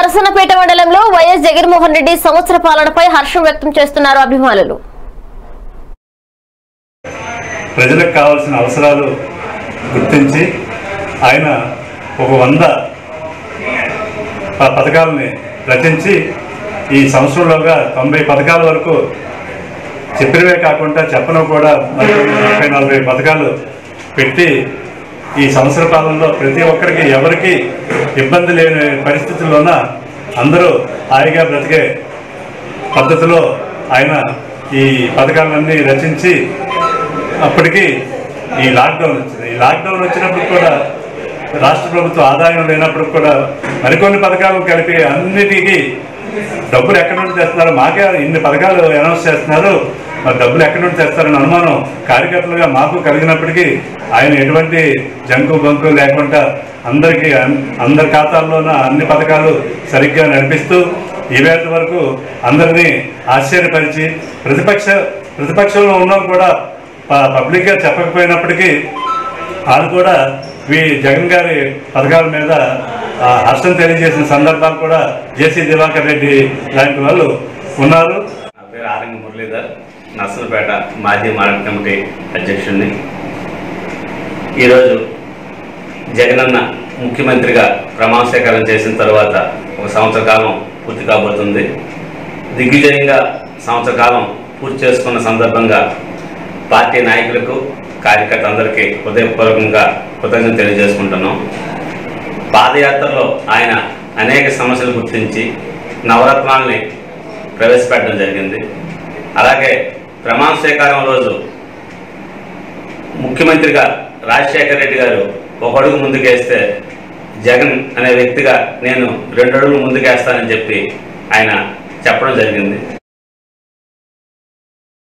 నరసన్నపేట మండలంలో వైఎస్ జగన్మోహన్ రెడ్డి సంవత్సర పాలనపై హర్షం వ్యక్తం చేస్తున్నారు అభిమానులు ప్రజలకు కావాల్సిన అవసరాలు గుర్తించి ఆయన ఒక వంద ప- పథకాలని రచించి ఈ సంవత్సరంలోగా తొంభై పథకాల వరకు చెప్పినవే కాకుండా చెప్పను కూడా మరి నలభై నలభై పథకాలు పెట్టి ఈ సంవత్సర పాలనలో ప్రతి ఒక్కరికి ఎవరికి ఇబ్బంది లేని పరిస్థితుల్లోన అందరూ హాయిగా బ్రతికే పద్ధతిలో ఆయన ఈ పథకాలన్నీ రచించి అప్పటికి ఈ లాక్డౌన్ వచ్చింది ఈ లాక్డౌన్ వచ్చినప్పుడు కూడా రాష్ట్ర ప్రభుత్వం ఆదాయం లేనప్పుడు కూడా మరికొన్ని పథకాలు కలిపి అన్నిటికీ డబ్బులు ఎక్కడి నుండి తెస్తున్నారు మాకే ఇన్ని పథకాలు అనౌన్స్ చేస్తున్నారు మరి డబ్బులు ఎక్కడి నుండి తెస్తారని అనుమానం కార్యకర్తలుగా మాకు కలిగినప్పటికీ ఆయన ఎటువంటి జంకు బంకు లేకుండా అందరికీ అన్- అందరి ఖాతాల్లోన అన్ని పథకాలు సరిగ్గా నడిపిస్తూ ఈవేళ వరకు అందరినీ ఆశ్చర్యపరిచి ప్రతిపక్ష ప్రతిపక్షంలో ఉన్నవారు కూడా ప- పబ్లిక్గా చెప్పకపోయినప్పటికీ వాళ్ళు కూడా ఈ జగన్ గారి పథకాల మీద ఆ, హర్షం తెలియజేసిన సందర్భాలు కూడా జేసీ దివాకర్ రెడ్డి లాంటి వాళ్ళు ఉన్నారు నా పేరు ఆరంగ మురళీధర్ నర్సంపేట మాజీ మార్కెట్ కమిటీ అధ్యక్షుడిని ఈరోజు జగనన్న ముఖ్యమంత్రిగా ప్రమాణ స్వీకారం చేసిన తర్వాత ఒక సంవత్సర కాలం పూర్తి కాబోతుంది దిగ్విజయంగా సంవత్సర కాలం పూర్తి చేసుకున్న సందర్భంగా పార్టీ నాయకులకు కార్యకర్త అందరికీ హృదయపూర్వకంగా కృతజ్ఞత తెలియజేసుకుంటున్నాం పాదయాత్రలో ఆయన అనేక సమస్యలు గుర్తించి నవరత్నాల్ని ప్రవేశపెట్టడం జరిగింది అలాగే ప్రమాణ స్వీకారం రోజు ముఖ్యమంత్రిగా రాజశేఖర రెడ్డి గారు ఒక అడుగు ముందుకేస్తే జగన్ అనే వ్యక్తిగా నేను రెండు అడుగులు ముందుకేస్తానని చెప్పి ఆయన చెప్పడం జరిగింది